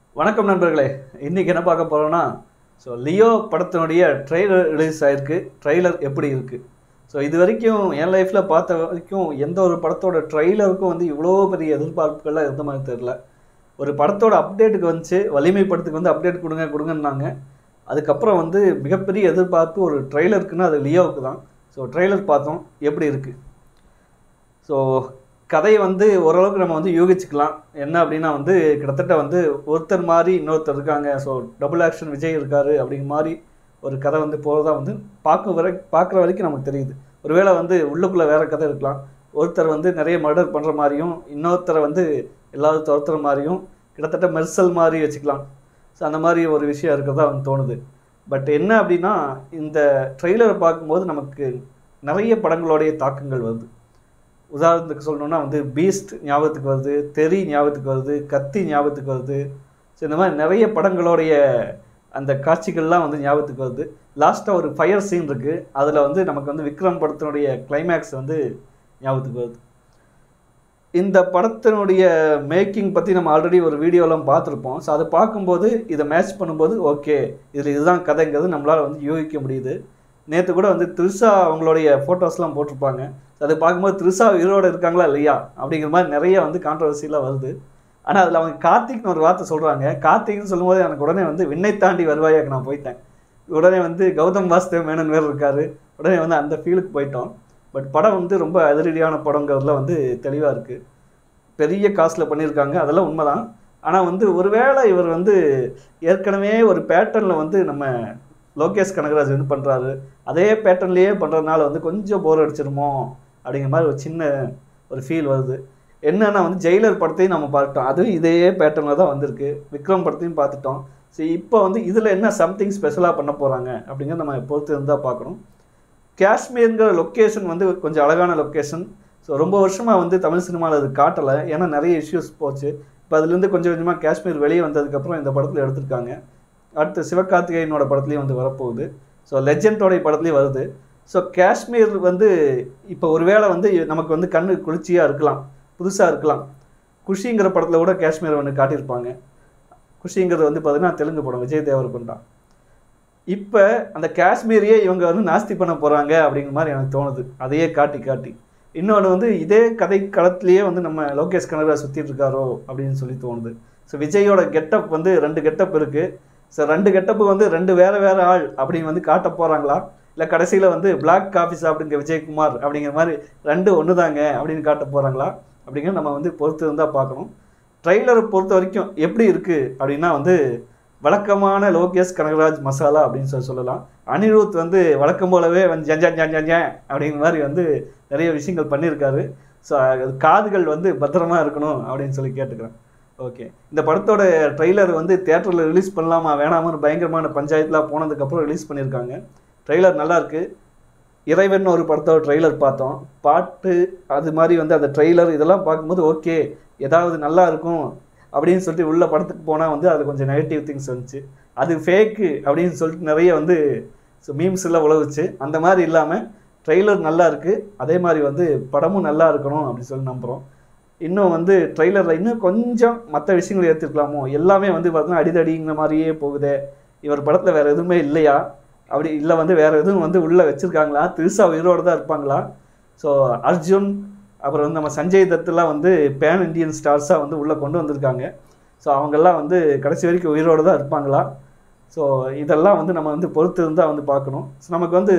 வணக்கம் நண்பர்களே இன்றைக்கி என்ன பார்க்க போகிறோன்னா ஸோ லியோ படத்தினுடைய ட்ரெய்லர் ரிலீஸ் ஆயிருக்கு ட்ரெய்லர் எப்படி இருக்குது ஸோ இது வரைக்கும் என் லைஃப்பில் பார்த்த வரைக்கும் எந்த ஒரு படத்தோட ட்ரெய்லருக்கும் வந்து இவ்வளோ பெரிய எதிர்பார்ப்புகள்லாம் இருந்த மாதிரி தெரில ஒரு படத்தோட அப்டேட்டுக்கு வந்துச்சு வலிமை படத்துக்கு வந்து அப்டேட் கொடுங்க கொடுங்கன்னாங்க அதுக்கப்புறம் வந்து மிகப்பெரிய எதிர்பார்ப்பு ஒரு ட்ரெய்லருக்குன்னா அது லியோவுக்கு தான் ஸோ ட்ரெய்லர் பார்த்தோம் எப்படி இருக்குது ஸோ கதையை வந்து ஓரளவுக்கு நம்ம வந்து யூகிச்சுக்கலாம் என்ன அப்படின்னா வந்து கிட்டத்தட்ட வந்து ஒருத்தர் மாதிரி இன்னொருத்தர் இருக்காங்க ஸோ டபுள் ஆக்ஷன் விஜய் இருக்காரு அப்படிங்கிற மாதிரி ஒரு கதை வந்து போகிறதா வந்து பார்க்க வரை பார்க்குற வரைக்கும் நமக்கு தெரியுது ஒருவேளை வந்து உள்ளுக்குள்ளே வேற கதை இருக்கலாம் ஒருத்தர் வந்து நிறைய மர்டர் பண்ணுற மாதிரியும் இன்னொருத்தரை வந்து எல்லாரும் துரத்துற மாதிரியும் கிட்டத்தட்ட மெர்சல் மாதிரி வச்சுக்கலாம் ஸோ அந்த மாதிரி ஒரு விஷயம் இருக்கிறதா வந்து தோணுது பட் என்ன அப்படின்னா இந்த ட்ரெய்லரை பார்க்கும்போது நமக்கு நிறைய படங்களுடைய தாக்கங்கள் வருது உதாரணத்துக்கு சொல்லணும்னா வந்து பீஸ்ட் ஞாபகத்துக்கு வருது தெரி ஞாபகத்துக்கு வருது கத்தி ஞாபகத்துக்கு வருது ஸோ இந்த மாதிரி நிறைய படங்களுடைய அந்த காட்சிகள்லாம் வந்து ஞாபகத்துக்கு வருது லாஸ்ட்டாக ஒரு ஃபயர் சீன் இருக்குது அதில் வந்து நமக்கு வந்து விக்ரம் படத்தினுடைய கிளைமேக்ஸ் வந்து ஞாபகத்துக்கு வருது இந்த படத்தினுடைய மேக்கிங் பற்றி நம்ம ஆல்ரெடி ஒரு வீடியோலாம் பார்த்துருப்போம் ஸோ அதை பார்க்கும்போது இதை மேட்ச் பண்ணும்போது ஓகே இதில் இதுதான் கதைங்கிறது நம்மளால் வந்து யூகிக்க முடியுது நேற்று கூட வந்து த்ரிஷா அவங்களுடைய ஃபோட்டோஸ்லாம் போட்டிருப்பாங்க ஸோ அதை பார்க்கும்போது த்ரிஷா உயிரோடு இருக்காங்களா இல்லையா அப்படிங்கிற மாதிரி நிறைய வந்து கான்ட்ரவர்சிலாம் வருது ஆனால் அதில் அவங்க கார்த்திக்னு ஒரு வார்த்தை சொல்கிறாங்க கார்த்திக்னு சொல்லும்போது எனக்கு உடனே வந்து விண்ணை தாண்டி வருவாயாக நான் போயிட்டேன் உடனே வந்து கௌதம் வாசுதேவ் மேனன் வேறு இருக்கார் உடனே வந்து அந்த ஃபீலுக்கு போயிட்டோம் பட் படம் வந்து ரொம்ப அதிரடியான படங்கிறதுல வந்து தெளிவாக இருக்குது பெரிய காசில் பண்ணியிருக்காங்க அதெல்லாம் உண்மைதான் ஆனால் வந்து ஒருவேளை இவர் வந்து ஏற்கனவே ஒரு பேட்டர்னில் வந்து நம்ம லோகேஷ் கனகராஜ் வந்து பண்ணுறாரு அதே பேட்டர்ன்லேயே பண்ணுறதுனால வந்து கொஞ்சம் போர் அடிச்சிருமோ அப்படிங்கிற மாதிரி ஒரு சின்ன ஒரு ஃபீல் வருது என்னன்னா வந்து ஜெயிலர் படத்தையும் நம்ம பார்த்துட்டோம் அதுவும் இதே பேட்டர்னில் தான் வந்திருக்கு விக்ரம் படத்தையும் பார்த்துட்டோம் சரி இப்போ வந்து இதில் என்ன சம்திங் ஸ்பெஷலாக பண்ண போகிறாங்க அப்படிங்கிறத நம்ம பொறுத்து இருந்தால் பார்க்கணும் காஷ்மீருங்கிற லொக்கேஷன் வந்து கொஞ்சம் அழகான லொக்கேஷன் ஸோ ரொம்ப வருஷமாக வந்து தமிழ் சினிமாவில் அது காட்டலை ஏன்னா நிறைய இஷ்யூஸ் போச்சு இப்போ அதுலேருந்து கொஞ்சம் கொஞ்சமாக காஷ்மீர் வெளியே வந்ததுக்கப்புறம் இந்த படத்தில் எடுத்திருக்காங்க அடுத்து சிவகார்த்திகேயனோட படத்துலேயும் வந்து வரப்போகுது ஸோ லெஜெண்டோடைய படத்துலேயும் வருது ஸோ காஷ்மீர் வந்து இப்போ ஒருவேளை வந்து நமக்கு வந்து கண்ணு குளிர்ச்சியாக இருக்கலாம் புதுசாக இருக்கலாம் குஷிங்கிற படத்தில் கூட காஷ்மீரை வந்து காட்டியிருப்பாங்க குஷிங்கிறது வந்து பார்த்தீங்கன்னா தெலுங்கு படம் விஜய் தேவரகுண்டா இப்போ அந்த காஷ்மீரையே இவங்க வந்து நாஸ்தி பண்ண போகிறாங்க அப்படிங்கிற மாதிரி எனக்கு தோணுது அதையே காட்டி காட்டி இன்னொன்று வந்து இதே கதை களத்துலேயே வந்து நம்ம லோகேஷ் கனகராஜ் சுற்றிட்டு இருக்காரோ அப்படின்னு சொல்லி தோணுது ஸோ விஜயோட கெட்டப் வந்து ரெண்டு கெட்டப் இருக்குது ஸோ ரெண்டு கெட்டப்பு வந்து ரெண்டு வேறு வேறு ஆள் அப்படின்னு வந்து காட்ட போகிறாங்களா இல்லை கடைசியில் வந்து பிளாக் காஃபி சாப்பிடுங்க விஜயகுமார் அப்படிங்கிற மாதிரி ரெண்டு ஒன்று தாங்க அப்படின்னு காட்ட போகிறாங்களா அப்படிங்கிற நம்ம வந்து பொறுத்து இருந்தால் பார்க்கணும் ட்ரெய்லரை பொறுத்த வரைக்கும் எப்படி இருக்குது அப்படின்னா வந்து வழக்கமான லோகேஷ் கனகராஜ் மசாலா அப்படின்னு சொல்லி சொல்லலாம் அனிருத் வந்து வழக்கம் போலவே வந்து ஜஞ்சா ஜஞ்சா அப்படிங்கிற மாதிரி வந்து நிறைய விஷயங்கள் பண்ணியிருக்காரு ஸோ அது காதுகள் வந்து பத்திரமா இருக்கணும் அப்படின்னு சொல்லி கேட்டுக்கிறேன் ஓகே இந்த படத்தோட ட்ரெய்லர் வந்து தேட்டரில் ரிலீஸ் பண்ணலாமா வேணாமான்னு பயங்கரமான பஞ்சாயத்துலாம் போனதுக்கப்புறம் ரிலீஸ் பண்ணியிருக்காங்க ட்ரெய்லர் நல்லா இருக்கு இறைவன் ஒரு படத்தோட ட்ரெய்லர் பார்த்தோம் பாட்டு அது மாதிரி வந்து அந்த ட்ரெய்லர் இதெல்லாம் பார்க்கும்போது ஓகே ஏதாவது நல்லா இருக்கும் அப்படின்னு சொல்லிட்டு உள்ள படத்துக்கு போனால் வந்து அது கொஞ்சம் நெகட்டிவ் திங்ஸ் வந்துச்சு அது ஃபேக்கு அப்படின்னு சொல்லிட்டு நிறைய வந்து ஸோ மீம்ஸ் எல்லாம் உழவுச்சு அந்த மாதிரி இல்லாமல் ட்ரெய்லர் நல்லா இருக்குது அதே மாதிரி வந்து படமும் நல்லா இருக்கணும் அப்படின்னு சொல்லி நம்புகிறோம் இன்னும் வந்து ட்ரெய்லரில் இன்னும் கொஞ்சம் மற்ற விஷயங்கள் ஏற்றிருக்கலாமோ எல்லாமே வந்து பார்த்தீங்கன்னா அடிதடிங்கிற மாதிரியே போகுதே இவர் படத்தில் வேறு எதுவுமே இல்லையா அப்படி இல்லை வந்து வேறு எதுவும் வந்து உள்ளே வச்சுருக்காங்களா திருசா உயிரோடு தான் இருப்பாங்களா ஸோ அர்ஜுன் அப்புறம் வந்து நம்ம சஞ்சய் தத்துலாம் வந்து பேன் இண்டியன் ஸ்டார்ஸாக வந்து உள்ளே கொண்டு வந்திருக்காங்க ஸோ அவங்கெல்லாம் வந்து கடைசி வரைக்கும் உயிரோடு தான் இருப்பாங்களா ஸோ இதெல்லாம் வந்து நம்ம வந்து பொறுத்து இருந்தால் வந்து பார்க்கணும் ஸோ நமக்கு வந்து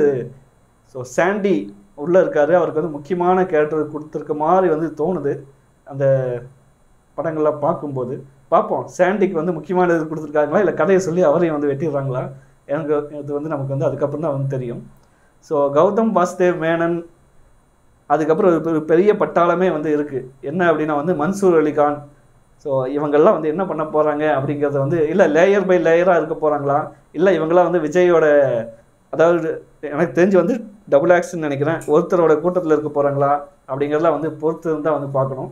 ஸோ சாண்டி உள்ளே இருக்கார் அவருக்கு வந்து முக்கியமான கேரக்டர் கொடுத்துருக்க மாதிரி வந்து தோணுது அந்த படங்கள்லாம் பார்க்கும்போது பார்ப்போம் சாண்டிக்கு வந்து முக்கியமான இது கொடுத்துருக்காங்களா இல்லை கதையை சொல்லி அவரையும் வந்து வெட்டிடுறாங்களா எனக்கு இது வந்து நமக்கு வந்து அதுக்கப்புறம் தான் வந்து தெரியும் ஸோ கௌதம் வாசுதேவ் மேனன் அதுக்கப்புறம் ஒரு பெரிய பட்டாளமே வந்து இருக்குது என்ன அப்படின்னா வந்து மன்சூர் அலிகான் ஸோ இவங்கெல்லாம் வந்து என்ன பண்ண போகிறாங்க அப்படிங்கிறத வந்து இல்லை லேயர் பை லேயராக இருக்க போகிறாங்களா இல்லை இவங்கெல்லாம் வந்து விஜயோட அதாவது எனக்கு தெரிஞ்சு வந்து டபுள் ஆக்ஷன் நினைக்கிறேன் ஒருத்தரோட கூட்டத்தில் இருக்க போகிறாங்களா அப்படிங்கிறதெல்லாம் வந்து பொறுத்து இருந்தால் வந்து பார்க்கணும்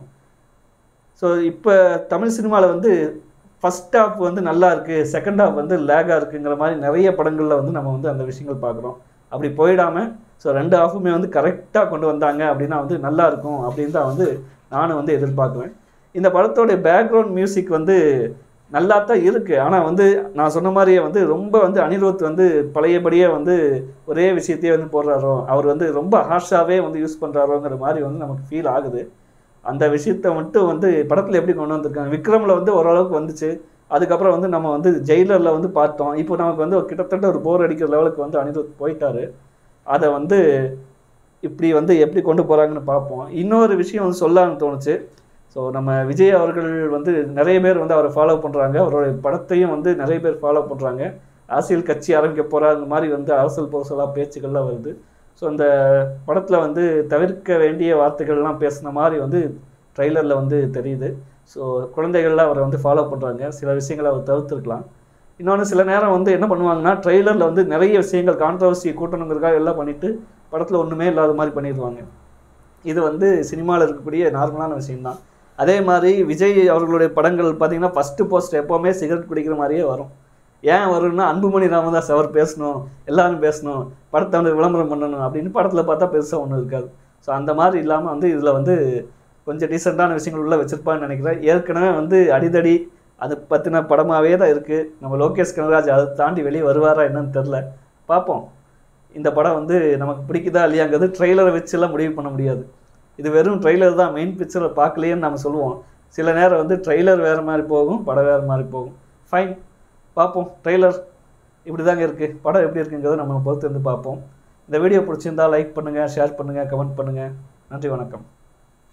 ஸோ இப்போ தமிழ் சினிமாவில் வந்து ஃபஸ்ட் ஹாஃப் வந்து நல்லா இருக்குது செகண்ட் ஹாஃப் வந்து லேகாக இருக்குங்கிற மாதிரி நிறைய படங்களில் வந்து நம்ம வந்து அந்த விஷயங்கள் பார்க்குறோம் அப்படி போயிடாமல் ஸோ ரெண்டு ஹாஃபுமே வந்து கரெக்டாக கொண்டு வந்தாங்க அப்படின்னா வந்து நல்லா இருக்கும் அப்படின்னு தான் வந்து நானும் வந்து எதிர்பார்க்குறேன் இந்த படத்தோடைய பேக்ரவுண்ட் மியூசிக் வந்து நல்லா தான் இருக்குது ஆனால் வந்து நான் சொன்ன மாதிரியே வந்து ரொம்ப வந்து அனிருத் வந்து பழையபடியே வந்து ஒரே விஷயத்தையே வந்து போடுறாரோ அவர் வந்து ரொம்ப ஹார்ஷாகவே வந்து யூஸ் பண்ணுறாரோங்கிற மாதிரி வந்து நமக்கு ஃபீல் ஆகுது அந்த விஷயத்த மட்டும் வந்து படத்தில் எப்படி கொண்டு வந்திருக்காங்க விக்ரமில் வந்து ஓரளவுக்கு வந்துச்சு அதுக்கப்புறம் வந்து நம்ம வந்து ஜெயிலரில் வந்து பார்த்தோம் இப்போ நமக்கு வந்து ஒரு கிட்டத்தட்ட ஒரு போர் அடிக்கிற லெவலுக்கு வந்து அனிருத் போயிட்டாரு அதை வந்து இப்படி வந்து எப்படி கொண்டு போகிறாங்கன்னு பார்ப்போம் இன்னொரு விஷயம் வந்து சொல்லலாம்னு தோணுச்சு ஸோ நம்ம விஜய் அவர்கள் வந்து நிறைய பேர் வந்து அவரை ஃபாலோ பண்ணுறாங்க அவருடைய படத்தையும் வந்து நிறைய பேர் ஃபாலோ பண்ணுறாங்க அரசியல் கட்சி ஆரம்பிக்க போகிறார் இந்த மாதிரி வந்து அரசியல் புரசலாக பேச்சுக்கள்லாம் வருது ஸோ அந்த படத்தில் வந்து தவிர்க்க வேண்டிய வார்த்தைகள்லாம் பேசின மாதிரி வந்து ட்ரைலரில் வந்து தெரியுது ஸோ குழந்தைகள்லாம் அவரை வந்து ஃபாலோ பண்ணுறாங்க சில விஷயங்களை அவர் தவிர்த்துருக்கலாம் இன்னொன்று சில நேரம் வந்து என்ன பண்ணுவாங்கன்னா ட்ரெய்லரில் வந்து நிறைய விஷயங்கள் கான்ட்ரவர்சி கூட்டணுங்கிறதுக்காக எல்லாம் பண்ணிவிட்டு படத்தில் ஒன்றுமே இல்லாத மாதிரி பண்ணிடுவாங்க இது வந்து சினிமாவில் இருக்கக்கூடிய நார்மலான விஷயம்தான் அதே மாதிரி விஜய் அவர்களுடைய படங்கள் பார்த்தீங்கன்னா ஃபஸ்ட்டு போஸ்ட் எப்போவுமே சிகரெட் குடிக்கிற மாதிரியே வரும் ஏன் வரும்னா அன்புமணி ராமதாஸ் அவர் பேசணும் எல்லாரும் பேசணும் படத்தை வந்து விளம்பரம் பண்ணணும் அப்படின்னு படத்தில் பார்த்தா பெருசாக ஒன்றும் இருக்காது ஸோ அந்த மாதிரி இல்லாமல் வந்து இதில் வந்து கொஞ்சம் டீசெண்டான விஷயங்கள் உள்ள வச்சுருப்பான்னு நினைக்கிறேன் ஏற்கனவே வந்து அடிதடி அது பற்றின படமாகவே தான் இருக்குது நம்ம லோகேஷ் கனகராஜ் அதை தாண்டி வெளியே வருவாரா என்னன்னு தெரில பார்ப்போம் இந்த படம் வந்து நமக்கு பிடிக்குதா இல்லையாங்கிறது ட்ரெய்லரை வச்சுலாம் முடிவு பண்ண முடியாது இது வெறும் ட்ரெய்லர் தான் மெயின் பிக்சரை பார்க்கலையேன்னு நம்ம சொல்லுவோம் சில நேரம் வந்து ட்ரெய்லர் வேறு மாதிரி போகும் படம் வேறு மாதிரி போகும் ஃபைன் பார்ப்போம் ட்ரெய்லர் இப்படி தாங்க இருக்குது படம் எப்படி இருக்குங்கிறத நம்ம பொறுத்து வந்து பார்ப்போம் இந்த வீடியோ பிடிச்சிருந்தா லைக் பண்ணுங்கள் ஷேர் பண்ணுங்கள் கமெண்ட் பண்ணுங்கள் நன்றி வணக்கம்